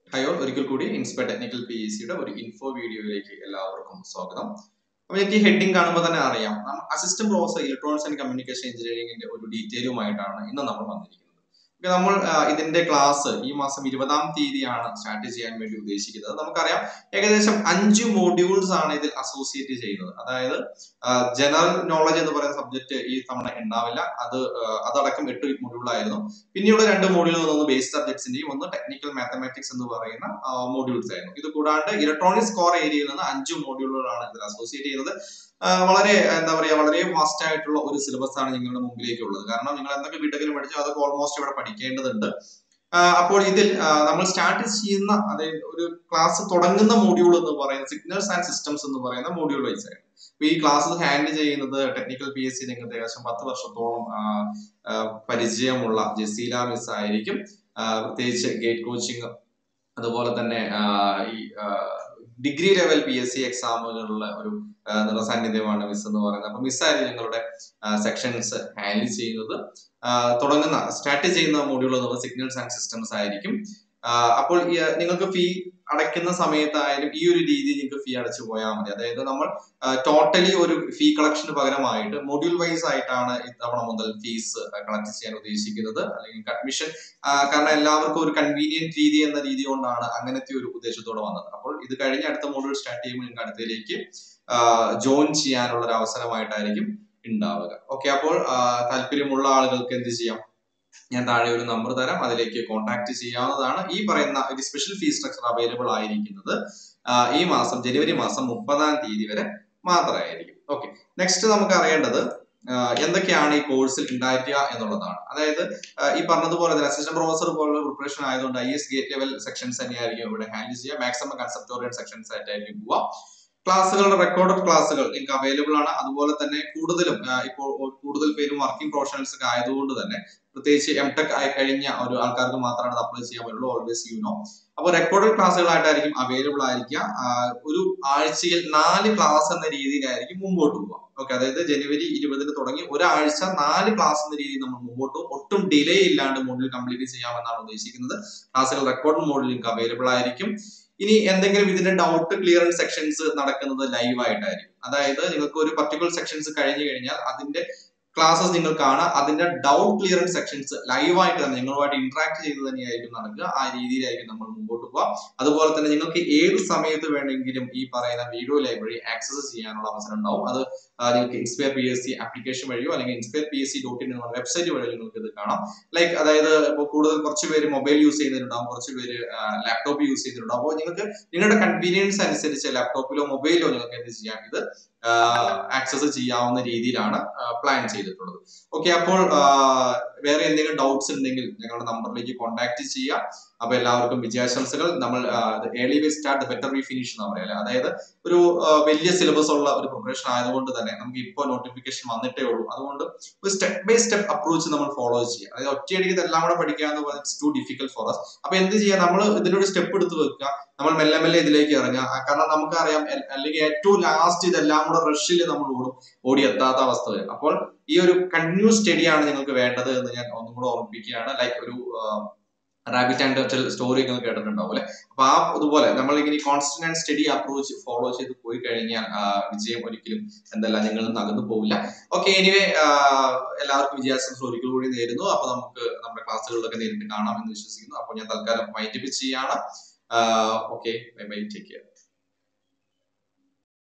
ഹയോ ഒരിക്കൽ കൂടി inspire technical P S സിയുടെ ഒരു ഇൻഫോ വീഡിയോയിലേക്ക് എല്ലാവർക്കും സ്വാഗതം അപ്പൊ എനിക്ക് ഹെഡിങ് കാണുമ്പോൾ തന്നെ അറിയാം assistant professor electronics and communication എഞ്ചിനീയറിംഗിന്റെ ഒരു ഡീറ്റെയിലുമായിട്ടാണ് ഇന്ന് നമ്മൾ വന്നിരിക്കുന്നത് Okay, നമ്മൾ ആ, ഇതിന്റെ ക്ലാസ് ഈ മാസം ഇരുപതാം തീയതിയാണ് സ്റ്റാർട്ട് ചെയ്യാൻ വേണ്ടി ഉദ്ദേശിക്കുന്നത് നമുക്കറിയാം ഏകദേശം അഞ്ച് മോഡ്യൂൾസ് ആണ് ഇതിൽ അസോസിയേറ്റ് ചെയ്യുന്നത് അതായത് ജനറൽ നോളജ് എന്ന് പറയുന്ന സബ്ജക്ട് ഈ തവണ ഉണ്ടാവില്ല അത് ആ, അതടക്കം എട്ട് മൊഡ്യൂളായിരുന്നു പിന്നെയുള്ള രണ്ട് മോഡ്യൂൾ ഒന്ന് ബേസ് സബ്ജക്ട്സിന്റെയും ഒന്ന് ടെക്നിക്കൽ മാത്തമാറ്റിക്സ് എന്ന് പറയുന്ന മോഡ്യൂൾസ് ആയിരുന്നു ഇത് കൂടാണ്ട് ഇലക്ട്രോണിക്സ് കോർ ഏരിയയിൽ നിന്ന് അഞ്ച് മോഡ്യൂളുകളാണ് ഇതിൽ അസോസിയേറ്റ് ചെയ്യുന്നത് ആ, വളരെ എന്താ പറയാ വളരെ വാസ്റ്റ് ആയിട്ടുള്ള ഒരു സിലബസ് ആണ് നിങ്ങളുടെ മുമ്പിലേക്ക് ഉള്ളത് കാരണം നിങ്ങൾ എന്തൊക്കെ ബിടെക്കിന് പഠിച്ചോ അതൊക്കെ ഓൾമോസ്റ്റ് ഇവിടെ പഠിക്കേണ്ടതുണ്ട് ആ, അപ്പോൾ ഇതിൽ ആ, നമ്മൾ സ്റ്റാർട്ട് ചെയ്യുന്ന അതായത് ഒരു ക്ലാസ് തുടങ്ങുന്ന മോഡ്യൂൾ എന്ന് പറയുന്നത് സിഗ്നൽസ് ആൻഡ് സിസ്റ്റംസ് എന്ന് പറയുന്ന മോഡ്യൂൾ വൈസ് ആയിരുന്നു അപ്പൊ ഈ ക്ലാസ് ഹാൻഡിൽ ചെയ്യുന്നത് ടെക്നിക്കൽ പി എസ് സി രംഗത്ത് ഏകദേശം പത്ത് വർഷത്തോളം ആ, ആ, പരിചയമുള്ള ജസീല മിസ് ആയിരിക്കും ആ, പ്രത്യേകിച്ച് ഗേറ്റ് കോച്ചിങ് അതുപോലെ തന്നെ ആ, ഈ degree level P S C എക്സാമുകളിലുള്ള ഒരു ആ, നിറസാന്നിധ്യമാണ് മിസ് എന്ന് പറയുന്നത് അപ്പൊ മിസ്സായിരുന്നു ഞങ്ങളുടെ സെക്ഷൻസ് ഹാൻഡിൽ ചെയ്യുന്നത് ആ, തുടങ്ങുന്ന സ്റ്റാർട്ട് ചെയ്യുന്ന മോഡ്യൂൾ എന്ന് പറയുന്നത് സിഗ്നൽസ് ആൻഡ് സിസ്റ്റംസ് ആയിരിക്കും ആ, അപ്പോൾ ഈ, നിങ്ങൾക്ക് ഫീ അടയ്ക്കുന്ന സമയത്തായാലും ഈ ഒരു രീതിയിൽ നിങ്ങൾക്ക് ഫീ അടച്ചു പോയാൽ മതി അതായത് നമ്മൾ ടോട്ടലി ഒരു ഫീ കളക്ഷന് പകരമായിട്ട് മൊഡ്യൂൾ വൈസ് ആയിട്ടാണ് ഇത്തവണ മുതൽ ഫീസ് കളക്ട് ചെയ്യാൻ ഉദ്ദേശിക്കുന്നത് അല്ലെങ്കിൽ അഡ്മിഷൻ കാരണം എല്ലാവർക്കും ഒരു കൺവീനിയന്റ് രീതി എന്ന രീതി കൊണ്ടാണ് അങ്ങനത്തെ ഒരു ഉദ്ദേശത്തോടെ വന്നത് അപ്പോൾ ഇത് കഴിഞ്ഞ് അടുത്ത മോഡ്യൂൾ സ്റ്റാർട്ട് ചെയ്യുമ്പോൾ നിങ്ങൾക്ക് അടുത്തതിലേക്ക് ജോയിൻ ചെയ്യാനുള്ള ഒരു അവസരമായിട്ടായിരിക്കും ഉണ്ടാവുക ഓക്കെ അപ്പോൾ ആ, താല്പര്യമുള്ള ആളുകൾക്ക് എന്ത് ചെയ്യാം ഞാൻ താഴെ ഒരു നമ്പർ തരാം അതിലേക്ക് കോൺടാക്ട് ചെയ്യാവുന്നതാണ് ഈ പറയുന്ന ഒരു സ്പെഷ്യൽ ഫീസ് സ്ട്രക്ചർ അവൈലബിൾ ആയിരിക്കുന്നത് ആ, ഈ മാസം ജനുവരി മാസം മുപ്പതാം തീയതി വരെ മാത്രമായിരിക്കും ഓക്കെ നെക്സ്റ്റ് നമുക്ക് അറിയേണ്ടത് ആ, എന്തൊക്കെയാണ് ഈ കോഴ്സിൽ ഉണ്ടായിരിക്കുക എന്നുള്ളതാണ് അതായത് ആ, ഈ പറഞ്ഞതുപോലെ തന്നെ അസിസ്റ്റന്റ് പ്രൊഫസർ പോലുള്ള പ്രിപ്പറേഷൻ ആയതുകൊണ്ട് I S gate level sections തന്നെയായിരിക്കും ഇവിടെ ഹാൻഡിൽ ചെയ്യുക മാക്സിമം കൺസെപ്റ്റ് ഓറിയന്റ് സെക്ഷൻസ് ആയിട്ടായിരിക്കും പോവുക ക്ലാസ്സുകളുടെ റെക്കോർഡഡ് ക്ലാസ്സുകൾ നിങ്ങൾക്ക് അവൈലബിൾ ആണ് അതുപോലെ തന്നെ കൂടുതലും ആ, ഇപ്പോൾ കൂടുതൽ പേരും വർക്കിംഗ് പ്രൊഫഷണൽസ് ഒക്കെ ആയതുകൊണ്ട് തന്നെ പ്രത്യേകിച്ച് എം ടെക് ആയി കഴിഞ്ഞ ഒരു ആൾക്കാർക്ക് മാത്രമാണ് അത് അപ്ലൈ ചെയ്യാൻ പറ്റുള്ളൂ ഓൾവേസ് യു നോ അപ്പോൾ റെക്കോർഡഡ് ക്ലാസ്സുകളായിട്ടായിരിക്കും അവൈലബിൾ ആയിരിക്കുക ആ, ഒരു ആഴ്ചയിൽ നാല് ക്ലാസ് എന്ന രീതിയിലായിരിക്കും മുമ്പോട്ട് പോവുക ഓക്കെ അതായത് ജനുവരി ഇരുപതിന് തുടങ്ങി ഒരാഴ്ച നാല് ക്ലാസ് എന്ന രീതിയിൽ നമ്മൾ മുമ്പോട്ട് പോകും ഒട്ടും ഡിലേ ഇല്ലാണ്ട് മോഡ്യൂൾ കംപ്ലീറ്റ് ചെയ്യാമെന്നാണ് ഉദ്ദേശിക്കുന്നത് ക്ലാസ്സുകൾ റെക്കോർഡ് മോഡിൽ നിങ്ങൾക്ക് അവൈലബിൾ ആയിരിക്കും ഇനി എന്തെങ്കിലും ഇതിന്റെ ഡൗട്ട് ക്ലിയറൻസ് സെക്ഷൻസ് നടക്കുന്നത് ലൈവ് ആയിട്ടായിരിക്കും അതായത് നിങ്ങൾക്ക് ഒരു പർട്ടിക്കുലർ സെക്ഷൻസ് കഴിഞ്ഞു കഴിഞ്ഞാൽ അതിന്റെ ക്ലാസ്സസ് നിങ്ങൾ കാണാം അതിന്റെ ഡൗട്ട് ക്ലിയറൻസ് സെക്ഷൻസ് ലൈവായിട്ട് തന്നെ നിങ്ങളുമായിട്ട് ഇന്ററാക്ട് ചെയ്ത് തന്നെയായിരിക്കും നടക്കുക ആ രീതിയിലായിരിക്കും നമ്മൾ മുമ്പോട്ട് പോവുക അതുപോലെ തന്നെ നിങ്ങൾക്ക് ഏത് സമയത്ത് വേണമെങ്കിലും ഈ പറയുന്ന വീഡിയോ ലൈബ്രറി ആക്സസ് ചെയ്യാനുള്ള അവസരം ഉണ്ടാവും അത് ആ, നിങ്ങൾക്ക് inspire P S C application വഴിയോ അല്ലെങ്കിൽ inspire P S C dot in എന്ന വെബ്സൈറ്റ് വഴിയോ നിങ്ങൾക്ക് ഇത് കാണാം ലൈക്ക് അതായത് ഇപ്പോൾ കൂടുതൽ കുറച്ച് പേര് മൊബൈൽ യൂസ് ചെയ്യുന്നവരുണ്ടാവും കുറച്ച് പേര് ലാപ്ടോപ്പ് യൂസ് ചെയ്യുന്നുണ്ടാവും അപ്പോൾ നിങ്ങൾക്ക് നിങ്ങളുടെ കൺവീനിയൻസ് അനുസരിച്ച് ലാപ്ടോപ്പിലോ മൊബൈലിലോ നിങ്ങൾക്ക് എന്ത് ചെയ്യാം ഇത് ആക്സസ് ചെയ്യാവുന്ന രീതിയിലാണ് പ്ലാൻ ചെയ്തിട്ടുള്ളത് ഓക്കെ അപ്പോൾ ആ, വേറെ എന്തെങ്കിലും ഡൗട്ട്സ് ഉണ്ടെങ്കിൽ ഞങ്ങളുടെ നമ്പറിലേക്ക് കോൺടാക്ട് ചെയ്യാം അപ്പൊ എല്ലാവർക്കും വിജയാശംസകൾ നമ്മൾ early way start better we finish എന്ന് പറയാം അതായത് ഒരു ആ, വലിയ സിലബസ് ഉള്ള ഒരു പ്രിപ്പറേഷൻ ആയതുകൊണ്ട് തന്നെ നമുക്ക് ഇപ്പോൾ നോട്ടിഫിക്കേഷൻ വന്നിട്ടേ ഉള്ളൂ അതുകൊണ്ട് ഒരു സ്റ്റെപ്പ് ബൈ സ്റ്റെപ്പ് അപ്രോച്ച് നമ്മൾ ഫോളോ ചെയ്യുക അതായത് ഒറ്റയടിക്ക് ഇതെല്ലാം കൂടെ പഠിക്കുക എന്ന് പറയുന്നത് it's too difficult for us അപ്പൊ എന്ത് ചെയ്യുക നമ്മൾ ഇതിനൊരു സ്റ്റെപ്പ് എടുത്ത് വെക്കുക നമ്മൾ മെല്ലെ മെല്ലെ ഇതിലേക്ക് ഇറങ്ങുക ആ, കാരണം നമുക്കറിയാം എൽ- അല്ലെങ്കിൽ ഏറ്റവും ലാസ്റ്റ് ഇതെല്ലാം കൂടെ റഷിൽ നമ്മൾ ഓടും ഓടി എത്താത്ത അവസ്ഥ വരും അപ്പോൾ ഈ ഒരു കണ്ടിന്യൂസ് സ്റ്റഡിയാണ് നിങ്ങൾക്ക് വേണ്ടത് എന്ന് ഞാൻ ഒന്നും കൂടെ ഓർമ്മിപ്പിക്കുകയാണ് ലൈക്ക് ഒരു റാബിറ്റ് ആൻഡ് ടർട്ടിൽ സ്റ്റോറി ഒക്കെ കേട്ടിട്ടുണ്ടാവും അല്ലെ അപ്പൊ ആ ഇതുപോലെ നമ്മൾ ഇങ്ങനെ constant and study approach follow ചെയ്ത് പോയി കഴിഞ്ഞാൽ ആ, വിജയം ഒരിക്കലും എന്തല്ല നിങ്ങൾ നകന്നു പോവില്ല ഓക്കെ എനിവേ എല്ലാവർക്കും വിജയാശംസ ഒരിക്കൽ കൂടി നേരുന്നു അപ്പൊ നമുക്ക് നമ്മുടെ ക്ലാസ്സുകളിലൊക്കെ നേരിട്ട് കാണാം എന്ന് വിശ്വസിക്കുന്നു അപ്പൊ ഞാൻ തൽക്കാലം വൈൻഡപ്പ് ചെയ്യാണ് okay bye bye take care